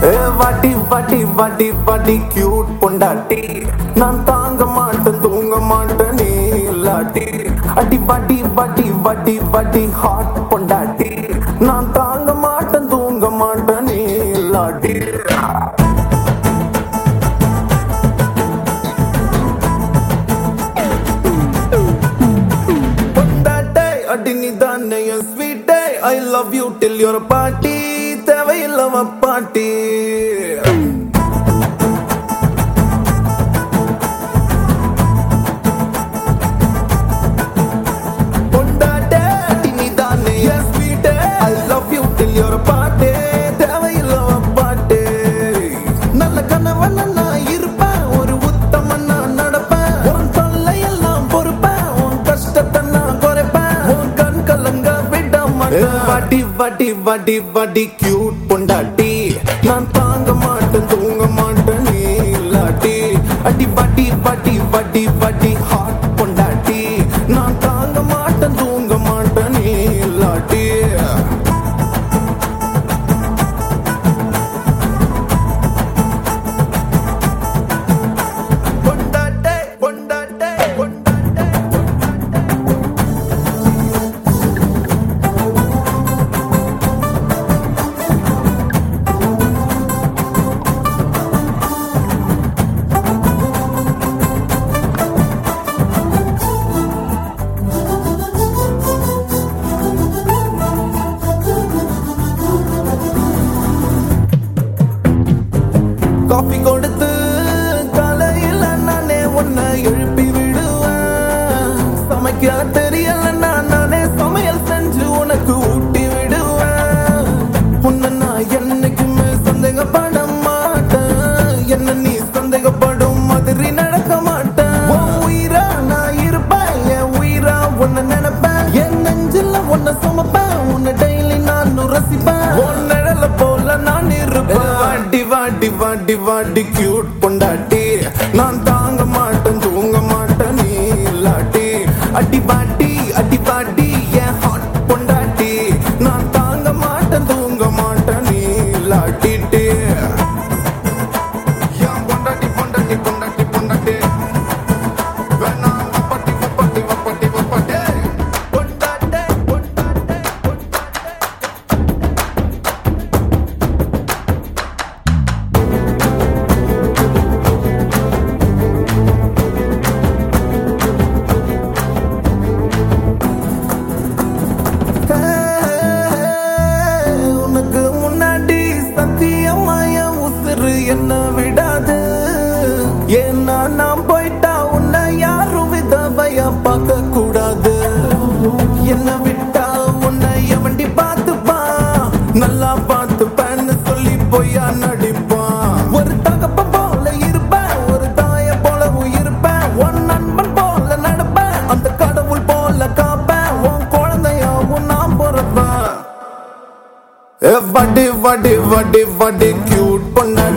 ஏ வாட்டி வாட்டி வாட்டி வாட்டி கியூட் பொண்டாட்டி நான் தாங்க மாட்டேன் தூங்க மாட்டேன் நீ இல்லாட்டி அடி வாட்டி வாட்டி வாட்டி வாட்டி ஹாட் பொண்டாட்டி நான் தாங்க மாட்டேன் தூங்க மாட்டேன் நீ இல்லாட்டி பொண்டாட்டே அடி நீ தானே என் ஸ்வீட்டே I love you till your பாட்டி தேவையில்லவ பாட்டி பொண்டாட்டே அடி நீ தானே என் ஸ்வீட்டே I love you till your பாட்டி தேவையில்லவ பாட்டி நல்ல கணவன் நான் இருப்பேன் ஒரு உத்தமன் நான் நடப்பேன் உன் தொல்லையெல்லாம் பொறுப்பேன் உன் கஷ்டத்தை நான் குறைப்பேன் உன் கண் கலங்க விட மாட்டேன் வாட்டி வாட்டி வாட்டி வாட்டி கியூட் பொண்டாட்டி நான் தாங்க மாட்டேன் தூங்க மாட்டேன் நீ இல்லாட்டி அடி வாட்டி வாட்டி வாட்டி வாட்டி ஹாட் பொண்டாட்டி நான் தாங்க மாட்டேன் தூங்க மாட்டேன் நீ இல்லாட்டி பொண்டாட்டே பொண்டாட்டே பொண்டாட்டே காஃபி கொடுத்து காலையில நானே உன்னை எழுப்பி விடுவேன் சமைக்க தெரியலன்னா நானே சமையல் செஞ்சு உனக்கு ஊட்டி விடுவேன் உன்னை நான் என்னைக்குமே சந்தேகப்பட மாட்டேன் என்ன நீ சந்தேகப்படும் மாதிரி நடக்க மாட்டேன் உன் உயிரா நான் இருப்பேன் என் உயிரா உன்னை நினைப்பேன் என் நெஞ்சில உன்னை சுமப்பேன் உன்னை டெய்லி நான் ரசிப்பேன் உன் நிழல போல நான் இருப்பேன் வாட்டி வாட்டி வாட்டி வாட்டி கியூட் பொண்டாட்டி நான் தாங்க மாட்டேன் தூங்க மாட்டேன் நீ இல்லாட்டி அடி பாட்டி அடி பாட்டி என் ஹாட் பொண்டாட்டி நான் தாங்க மாட்டேன் தூங்க மாட்டேன் நீ இல்லாட்டிட்டு என் பொண்டாட்டி பொண்டாட்டி பொண்டாட்டி பொண்டாட்டி வேணாம் வப்பாட்டி வப்பாட்டி வப்பாட்டி வப்பாட்டி பொண்டாட்டே பொண்டாட்டே பொண்டாட்டே உனக்கு முன்னாடி சத்தியமாய உசுறு என்ன விடாது ஏன்னா நான் போயிட்டா உன்னை யாரும் விதவையா பார்க்க கூடாது என்ன விட்டா உன்னை எவண்டி பார்த்துப்பா நல்லா பார்த்துப்பேன்னு சொல்லி பொய்யா நடிப்பான் ஒரு தகப்ப போல இருப்பேன் ஒரு தாய போலவும் இருப்பேன் உன் நண்பன் போல நடப்பேன் அந்த கடவுள் போல காப்பேன் உன் குழந்தையாவும் நான் பிறப்பேன் வடி வடி வடி வடி கியூட் பொண்ண